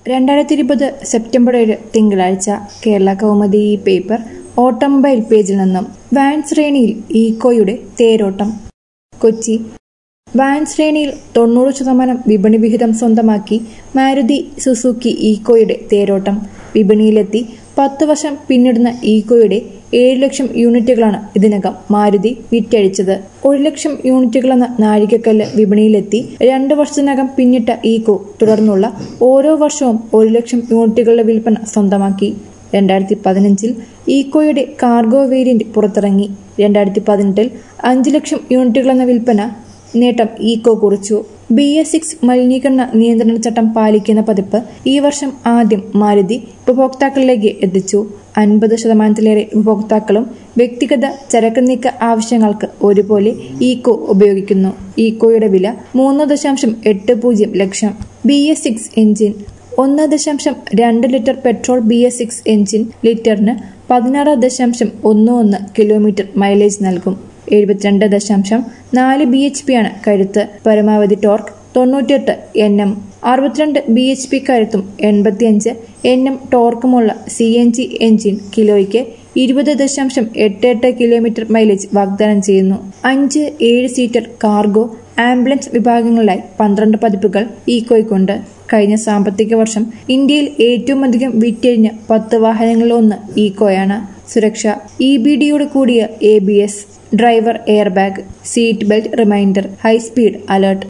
രണ്ടായിരത്തി ഇരുപത് സെപ്റ്റംബർ ഏഴ് തിങ്കളാഴ്ച കേരള കൗമുദി ഈ പേപ്പർ ഓട്ടോമൊബൈൽ പേജിൽ നിന്നും വാൻ ശ്രേണിയിൽ ഈക്കോയുടെ തേരോട്ടം കൊച്ചി വാൻ ശ്രേണിയിൽ തൊണ്ണൂറ് ശതമാനം വിപണി വിഹിതം സ്വന്തമാക്കി മാരുതി സുസുക്കി ഈക്കോയുടെ തേരോട്ടം വിപണിയിലെത്തി പത്ത് വർഷം പിന്നിടുന്ന ഈക്കോയുടെ ഏഴ് ലക്ഷം യൂണിറ്റുകളാണ് ഇതിനകം മാരുതി വിറ്റഴിച്ചത് ഒരു ലക്ഷം യൂണിറ്റുകളെന്ന നാഴികക്കല്ല് വിപണിയിലെത്തി രണ്ട് വർഷത്തിനകം പിന്നിട്ട ഈക്കോ തുടർന്നുള്ള ഓരോ വർഷവും ഒരു ലക്ഷം യൂണിറ്റുകളുടെ വിൽപ്പന സ്വന്തമാക്കി രണ്ടായിരത്തി പതിനഞ്ചിൽ ഈക്കോയുടെ കാർഗോ വേരിയന്റ് പുറത്തിറങ്ങി രണ്ടായിരത്തി പതിനെട്ടിൽ അഞ്ച് ലക്ഷം യൂണിറ്റുകളെന്ന വിൽപ്പന നേട്ടം ഈക്കോ കുറിച്ചു ബി എസ് സിക്സ് മലിനീകരണ നിയന്ത്രണ ചട്ടം പാലിക്കുന്ന പതിപ്പ് ഈ വർഷം ആദ്യം മാരുതി ഉപഭോക്താക്കളിലേക്ക് എത്തിച്ചു അൻപത് ശതമാനത്തിലേറെ ഉപഭോക്താക്കളും വ്യക്തിഗത ചരക്ക് നീക്ക ആവശ്യങ്ങൾക്ക് ഒരുപോലെ ഈക്കോ ഉപയോഗിക്കുന്നു ഈക്കോയുടെ വില മൂന്ന് ദശാംശം എട്ട് പൂജ്യം ലക്ഷം ബി എസ് സിക്സ് എഞ്ചിൻ ഒന്ന് ദശാംശം രണ്ട് litre petrol B S six engine ലിറ്ററിന് പതിനാറ് ദശാംശം ഒന്ന് ഒന്ന് കിലോമീറ്റർ മൈലേജ് നൽകും എഴുപത്തിരണ്ട് ദശാംശം നാല് ബി എച്ച് പി ആണ് കരുത്ത് പരമാവധി ടോർക്ക് തൊണ്ണൂറ്റിയെട്ട് എൻ എം അറുപത്തിരണ്ട് ബി എച്ച് പി കരുത്തും എൺപത്തിയഞ്ച് എൻ എം ടോർക്കുമുള്ള സി എൻ ജി എഞ്ചിൻ കിലോയ്ക്ക് ഇരുപത് ദശാംശം എട്ട് എട്ട് കിലോമീറ്റർ മൈലേജ് വാഗ്ദാനം ചെയ്യുന്നു അഞ്ച് ഏഴ് സീറ്റർ കാർഗോ ആംബുലൻസ് വിഭാഗങ്ങളിലായി പന്ത്രണ്ട് പതിപ്പുകൾ ഈക്കോയ്ക്കുണ്ട് കഴിഞ്ഞ സാമ്പത്തിക വർഷം ഇന്ത്യയിൽ ഏറ്റവും അധികം വിറ്റഴിഞ്ഞ പത്ത് വാഹനങ്ങളിൽ ഒന്ന് ഈക്കോയാണ് സുരക്ഷ ഇ ബി ഡിയോട് കൂടിയ A B S driver air bag seat belt reminder high speed alert